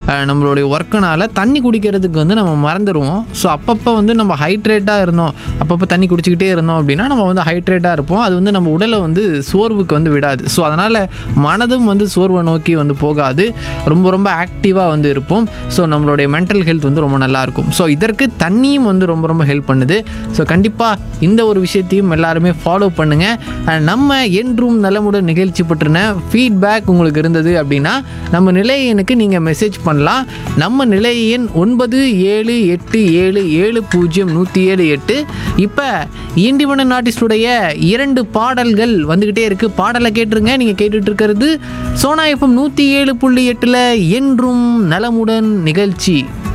அஹ், நம்மளுடைய ஒர்க்குனால தண்ணி குடிக்கிறதுக்கு வந்து நம்ம மறந்துடுவோம் ஸோ அப்பப்போ வந்து நம்ம ஹைட்ரேட்டாக இருந்தோம் அப்பப்போ தண்ணி குடிச்சிக்கிட்டே இருந்தோம் அப்படின்னா நம்ம வந்து ஹைட்ரேட்டாக இருப்போம் அது வந்து நம்ம உடலை வந்து சோர்வுக்கு வந்து விடாது ஸோ அதனால் மனதும் வந்து சோர்வை நோக்கி வந்து போகாது ரொம்ப ரொம்ப ஆக்டிவாக வந்து இருப்போம் ஸோ நம்மளுடைய மென்டல் ஹெல்த் வந்து ரொம்ப நல்லா இருக்கும் ஸோ இதற்கு தண்ணியும் வந்து ரொம்ப ரொம்ப ஹெல்ப் பண்ணுது ஸோ கண்டிப்பாக இந்த ஒரு விஷயத்தையும் எல்லாருமே ஃபாலோ பண்ணுங்கள் நம்ம என்றும் நலமுடன் நிகழ்ச்சி பற்றின ஃபீட்பேக் உங்களுக்கு இருந்தது அப்படின்னா நம்ம நிலையனுக்கு நீங்கள் மெசேஜ் பண்ணலாம் நம்ம நிலைய எண் ஒன்பது ஏழு எட்டு ஏழு ஏழு பூஜ்ஜியம் நூற்றி ஏழு எட்டு இப்போ இண்டிபெண்டன்ட் ஆர்டிஸ்டுடைய இரண்டு பாடல்கள் வந்துக்கிட்டே இருக்குது பாடலை கேட்டுருங்க நீங்கள் கேட்டுட்டு இருக்கிறது சோனா எஃப்எம் நூற்றி ஏழு புள்ளி எட்டில் என்றும் நலமுடன் நிகழ்ச்சி